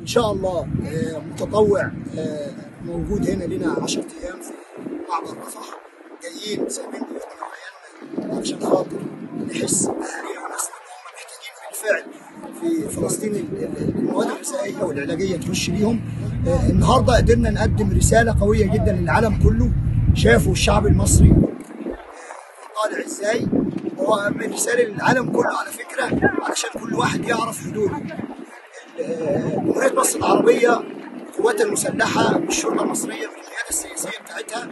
شاء الله آه، متطوع آه، موجود هنا لنا 10 ايام في معبر رفح جايين سايبين بيوتنا وعيالنا عشان خاطر نحس باهالينا وناسنا ان هم محتاجين بالفعل في فلسطين ال- ال- المواد الغذائيه والعلاجيه تخش ليهم آه، النهارده قدرنا نقدم رساله قويه جدا للعالم كله شافوا الشعب المصري طالع ازاي هو رساله للعالم كله على فكره علشان كل واحد يعرف حدوده ال- جمهوريه مصر العربيه القوات المسلحه الشرطه المصريه بالقياده السياسيه بتاعتها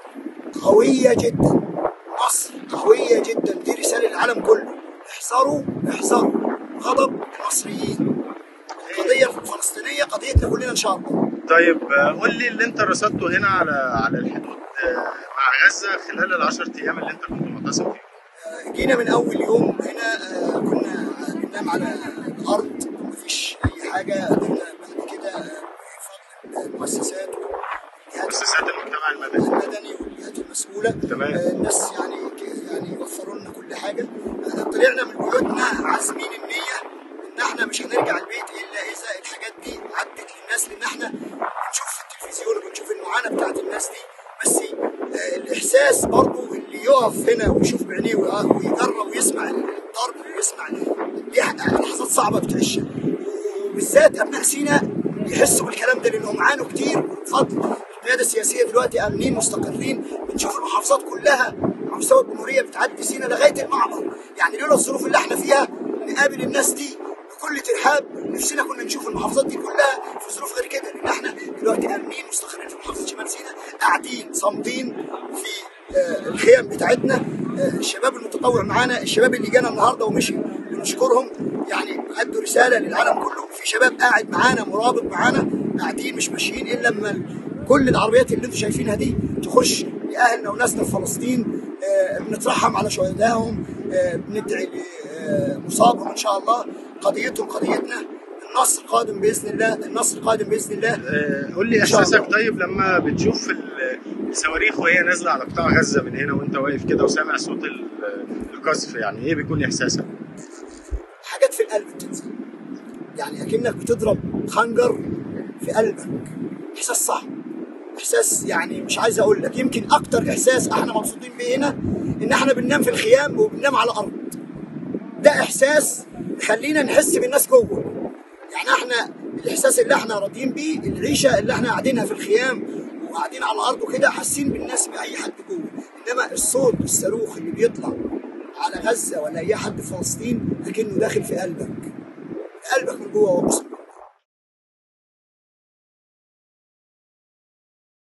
قويه جدا مصر قويه جدا دي رساله للعالم كله احذروا احذروا غضب المصريين القضيه الفلسطينيه قضيتنا كلنا ان شاء الله طيب آه، قول لي اللي انت رصدته هنا على على الحدود آه، مع غزه خلال العشر ايام اللي انت كنت معتصم فيهم جينا من اول يوم هنا آه، كنا بننام على الارض مفيش اي حاجه قدرنا بعد كده آه، بفضل المؤسسات والجهات مؤسسات المجتمع المدني المدني والجهات المسؤوله تمام. آه، الناس يعني ك- يعني وفروا لنا كل حاجه آه، طلعنا من بيوتنا عازمين النيه ان احنا مش هنرجع البيت الا اذا الحاجات دي عدت للناس لان احنا بنشوف في التلفزيون وبنشوف المعاناه بتاعت الناس دي بس آه، الاحساس برضو اللي يقف هنا ويشوف بعينيه ويق- ويجرب ويسمع الضرب ويسمع دي لحظات صعبه بتعيشها وبالذات ابناء سيناء يحسوا بالكلام ده لانهم عانوا كتير بفضل القياده السياسيه دلوقتي امنين مستقرين بنشوف المحافظات كلها على مستوى الجمهوريه بتعدي سيناء لغايه المعبر يعني لولا الظروف اللي احنا فيها نقابل الناس دي بكل ترحاب نفسنا كنا نشوف المحافظات دي كلها في ظروف غير كده لان احنا دلوقتي امنين مستقرين في محافظه شمال سيناء قاعدين صامدين في آه، الخيم بتاعتنا آه، الشباب المتطوع معانا الشباب اللي جانا النهارده ومشي بنشكرهم يعني ادوا رساله للعالم كله في شباب قاعد معانا مرابط معانا قاعدين مش ماشيين الا لما ال- كل العربيات اللي انتم شايفينها دي تخش لاهلنا وناسنا في فلسطين آه، بنترحم على شهدائهم آه، بندعي لمصابهم ان شاء الله قضيتهم قضيتنا النصر قادم باذن الله النصر قادم باذن الله آه، قول لي إن شاء احساسك الله. طيب لما بتشوف ال- الصواريخ وهي نازله على قطاع غزه من هنا وانت واقف كده وسامع صوت ال- القذف يعني ايه بيكون احساسك؟ حاجات في القلب بتنزل يعني اكنك بتضرب خنجر في قلبك احساس صعب احساس يعني مش عايز اقول لك يمكن اكتر احساس احنا مبسوطين بيه هنا ان احنا بننام في الخيام وبننام على الارض ده احساس يخلينا نحس بالناس جوه يعني احنا الاحساس اللي احنا راضيين بيه العيشه اللي احنا قاعدينها في الخيام وقاعدين على الارض وكده حاسين بالناس باي حد جوه انما الصوت الصاروخ اللي بيطلع على غزه ولا اي حد في فلسطين لكنه داخل في قلبك قلبك من جوه وبص